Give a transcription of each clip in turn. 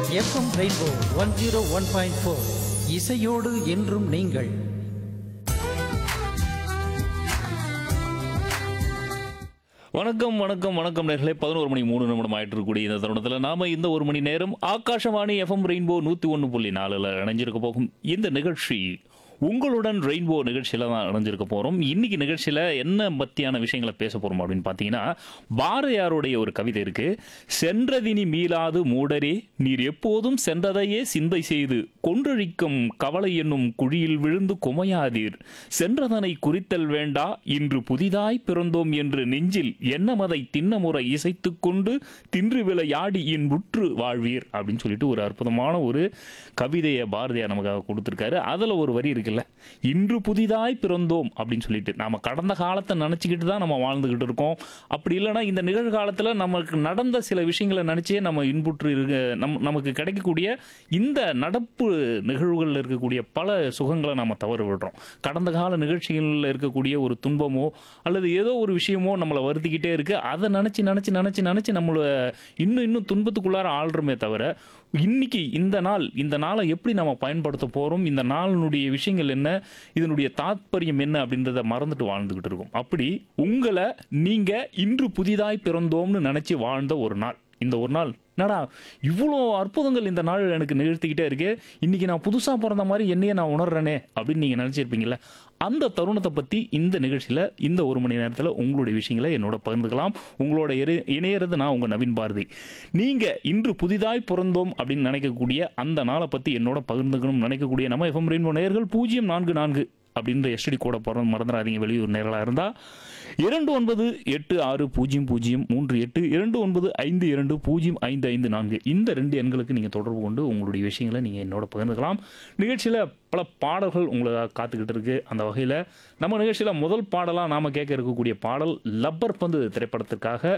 FM rainbow one zero one point four இசையோடு என்றும் நீங்கள் வணக்கம் வணக்கம் வணக்கம் நேர்களே பதினோரு மணி மூணு நிமிடம் ஆயிட்டு இருக்கக்கூடிய இந்த தருணத்தில் நாம இந்த ஒரு மணி நேரம் ஆகாஷவாணி எஃப்எம் ரெயின்போ நூற்றி ஒன்று புள்ளி நாலில் இணைஞ்சிருக்க போகும் இந்த நிகழ்ச்சி உங்களுடன் ரெயின்போ நிகழ்ச்சியில் தான் இணைஞ்சிருக்க போகிறோம் இன்னைக்கு நிகழ்ச்சியில் என்ன பற்றியான விஷயங்களை பேச போகிறோம் அப்படின்னு பார்த்தீங்கன்னா பாரதியாருடைய ஒரு கவிதை இருக்கு சென்றதினி மீளாது மூடரே நீர் எப்போதும் சென்றதையே சிந்தை செய்து கொன்றழிக்கும் கவலை என்னும் குழியில் விழுந்து குமையாதீர் சென்றதனை குறித்தல் வேண்டா இன்று புதிதாய் பிறந்தோம் என்று நெஞ்சில் எண்ணமதை திண்ணமுறை இசைத்துக் கொண்டு தின்று விளையாடி இன்புற்று வாழ்வீர் அப்படின்னு சொல்லிட்டு ஒரு அற்புதமான ஒரு கவிதையை பாரதியார் நமக்காக கொடுத்துருக்காரு அதில் ஒரு வரி இருக்குல்ல இன்று புதிதாய் பிறந்தோம் அப்படின்னு சொல்லிட்டு நாம கடந்த காலத்தை நினச்சிக்கிட்டு தான் நம்ம வாழ்ந்துக்கிட்டு இருக்கோம் அப்படி இல்லைன்னா இந்த நிகழ்காலத்தில் நமக்கு நடந்த சில விஷயங்களை நினச்சே நம்ம இன்புற்று இருக்க நம் நமக்கு கிடைக்கக்கூடிய இந்த நடப்பு நிகழ்வுகளில் இருக்கக்கூடிய பல சுகங்களை நம்ம தவறு விடுறோம் கடந்த கால நிகழ்ச்சிகளில் இருக்கக்கூடிய ஒரு துன்பமோ அல்லது ஏதோ ஒரு விஷயமோ நம்மளை வருத்திக்கிட்டே இருக்கு அதை நினச்சி நினச்சி நினச்சி நினச்சி நம்மளை இன்னும் இன்னும் துன்பத்துக்குள்ளார ஆள்றோமே தவிர இன்னைக்கு இந்த நாள் இந்த நாளை எப்படி நம்ம பயன்படுத்த போகிறோம் இந்த நாளினுடைய விஷயங்கள் என்ன இதனுடைய தாத்பரியம் என்ன அப்படின்றத மறந்துட்டு வாழ்ந்துக்கிட்டு இருக்கோம் அப்படி உங்களை நீங்கள் இன்று புதிதாய் பிறந்தோம்னு நினச்சி வாழ்ந்த ஒரு நாள் இந்த ஒரு நாள் என்னடா இவ்வளோ அற்புதங்கள் இந்த நாள் எனக்கு நிகழ்த்திக்கிட்டே இருக்கு இன்னைக்கு நான் புதுசாக பிறந்த மாதிரி என்னையே நான் உணர்றேனே அப்படின்னு நீங்கள் நினச்சிருப்பீங்கல்ல அந்த தருணத்தை பற்றி இந்த நிகழ்ச்சியில் இந்த ஒரு மணி நேரத்தில் உங்களுடைய விஷயங்களை என்னோட பகிர்ந்துக்கலாம் உங்களோட இரு இணையறது நான் உங்கள் நவீன் பாரதி நீங்கள் இன்று புதிதாய் பிறந்தோம் அப்படின்னு நினைக்கக்கூடிய அந்த நாளை பற்றி என்னோட பகிர்ந்துக்கணும்னு நினைக்கக்கூடிய நம்ம எஃப்எம் ரெயின்போ நேயர்கள் பூஜ்ஜியம் நான்கு நான்கு அப்படின்ற எஸ்டி கூட போகிற மறந்துடாதீங்க வெளியூர் நேரலாக இருந்தால் இரண்டு ஒன்பது எட்டு ஆறு பூஜ்ஜியம் பூஜ்ஜியம் மூன்று எட்டு இரண்டு ஒன்பது ஐந்து இரண்டு பூஜ்ஜியம் ஐந்து ஐந்து நான்கு இந்த ரெண்டு எண்களுக்கு நீங்கள் தொடர்பு கொண்டு உங்களுடைய விஷயங்களை நீங்கள் என்னோட பகிர்ந்துக்கலாம் நிகழ்ச்சியில் பல பாடல்கள் உங்களை காத்துக்கிட்டு இருக்கு அந்த வகையில் நம்ம நிகழ்ச்சியில் முதல் பாடலாக நாம் கேட்க இருக்கக்கூடிய பாடல் லப்பர் பந்து திரைப்படத்திற்காக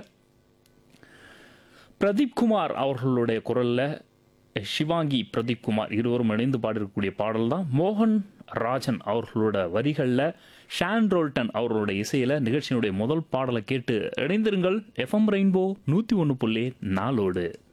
பிரதீப் குமார் அவர்களுடைய குரலில் சிவாங்கி பிரதீப் குமார் இருவரும் இணைந்து பாடிருக்கக்கூடிய பாடல் தான் மோகன் ராஜன் அவர்களோட வரிகளில் ஷான் ரோல்டன் அவர்களுடைய இசையில் நிகழ்ச்சியினுடைய முதல் பாடலை கேட்டு இணைந்திருங்கள் எஃப்எம் ரெயின்போ நூற்றி ஒன்று புள்ளி நாலோடு